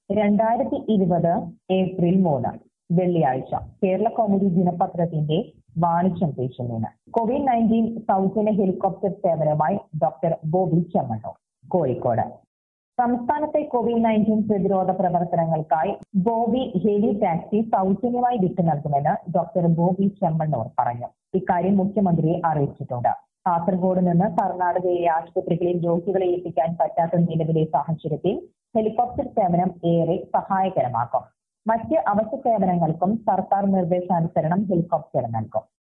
രണ്ടായിരത്തി ഇരുപത് ഏപ്രിൽ മൂന്ന് വെള്ളിയാഴ്ച കേരള കൗമുദി ദിനപത്രത്തിന്റെ വാണിജ്യം പേജിൽ നിന്ന് കോവിഡ് നയൻറ്റീൻ സൗജന്യ ഹെലികോപ്റ്റർ സേവനവുമായി ഡോക്ടർ ബോബി ചെമ്മണ്ണൂർ കോഴിക്കോട് സംസ്ഥാനത്തെ കോവിഡ് നയൻറ്റീൻ പ്രതിരോധ പ്രവർത്തനങ്ങൾക്കായി ബോബി ഹെലി ടാക്സി സൗജന്യമായി വിട്ടു നൽകുമെന്ന് ഡോക്ടർ ബോബി ചെമ്മണ്ണൂർ പറഞ്ഞു ഇക്കാര്യം മുഖ്യമന്ത്രിയെ അറിയിച്ചിട്ടുണ്ട് കാസർഗോഡ് നിന്ന് കർണാടകയിലെ ആശുപത്രികളിൽ രോഗികളെ എത്തിക്കാൻ പറ്റാത്ത നിലവിലെ സാഹചര്യത്തിൽ ഹെലികോപ്റ്റർ സേവനം ഏറെ സഹായകരമാക്കും മറ്റ് അവശ്യ സേവനങ്ങൾക്കും സർക്കാർ നിർദ്ദേശാനുസരണം ഹെലികോപ്റ്റർ നൽകും